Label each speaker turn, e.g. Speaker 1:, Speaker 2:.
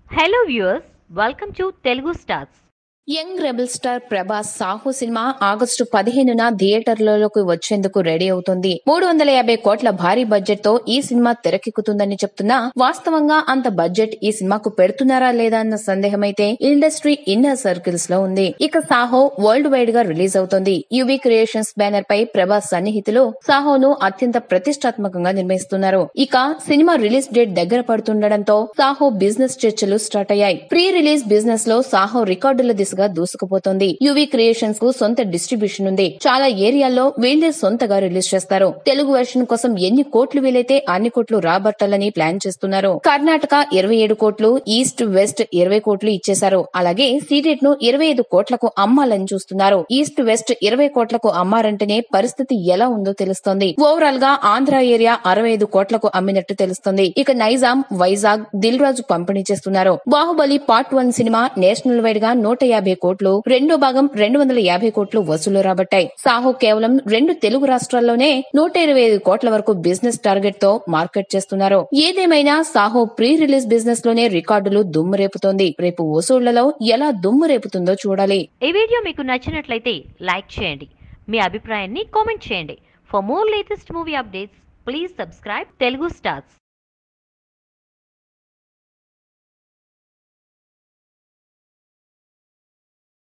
Speaker 1: hello viewers welcome to Telugu stars
Speaker 2: young rebel star Prabhas Saaho సినిమా August పదిహేనున థియేటర్లలోకి వచ్చేందుకు రెడీ అవుతుంది మూడు వందల యాభై కోట్ల భారీ బడ్జెట్ తో ఈ సినిమా తెరకెక్కుతుందని చెప్తున్నా వాస్తవంగా అంత బడ్జెట్ ఈ సినిమాకు పెడుతున్నారా లేదా అన్న సందేహం అయితే ఇండస్ట్రీ ఇన్నర్ సర్కిల్స్ లో ఉంది ఇక సాహో వరల్డ్ వైడ్ గా రిలీజ్ అవుతోంది యువి క్రియేషన్స్ బ్యానర్ పై ప్రభాస్ సన్నిహితులు సాహోను అత్యంత ప్రతిష్టాత్మకంగా నిర్మిస్తున్నారు ఇక సినిమా రిలీజ్ డేట్ దగ్గర పడుతుండటంతో సాహో బిజినెస్ చర్చలు స్టార్ట్ అయ్యాయి ప్రీ రిలీజ్ బిజినెస్ లో సాహో రికార్డుల దిశగా దూసుకుపోతోంది యువి క్రియేషన్స్ కు సొంత డిస్ట్రిబ్యూషన్ ఉంది చాలా ఏరియాల్లో వీళ్లే సొంతగా రిలీజ్ చేస్తారు తెలుగు వెర్షన్ కోసం ఎన్ని కోట్లు వీలైతే అన్ని కోట్లు రాబట్టాలని ప్లాన్ చేస్తున్నారు కర్ణాటక ఇరవై ఏడు కోట్లు ఈస్ట్ వెస్ట్ ఇరవై కోట్లు ఇచ్చేశారు అలాగే సీడెట్ ను ఇరవై ఐదు కోట్లకు అమ్మాలని చూస్తున్నారు ఈస్ట్ వెస్ట్ ఇరవై కోట్లకు అమ్మారంటేనే పరిస్థితి ఎలా ఉందో తెలుస్తోంది ఓవరాల్ గా ఆంధ్ర ఏరియా అరవై ఐదు కోట్లకు అమ్మినట్టు తెలుస్తోంది ఇక నైజాం వైజాగ్ దిల్ రాజు పంపిణీ చేస్తున్నారు బాహుబలి పార్ట్ వన్ సినిమా నేషనల్ వైడ్ గా నూట యాభై కోట్లు రెండో భాగం రెండు వందల యాభై కోట్లు వసూలు రాబట్టాయి సాహో కేవలం రెండు తెలుగు రాష్ట్రాల్లోనే నూట ఇరవై ఐదు కోట్ల వరకు బిజినెస్ టార్గెట్ తో మార్కెట్ చేస్తున్నారు ఏదేమైనా సాహో ప్రీ రిలీజ్ బిజినెస్ లోనే రికార్డులు దుమ్ము రేపుతోంది రేపు వసూళ్లలో ఎలా దుమ్ము రేపుతుందో చూడాలి
Speaker 1: ఈ వీడియో మీకు నచ్చినట్లయితే లైక్ చేయండి మీ అభిప్రాయాన్ని కామెంట్ చేయండి for more latest movie updates please subscribe Telugu stars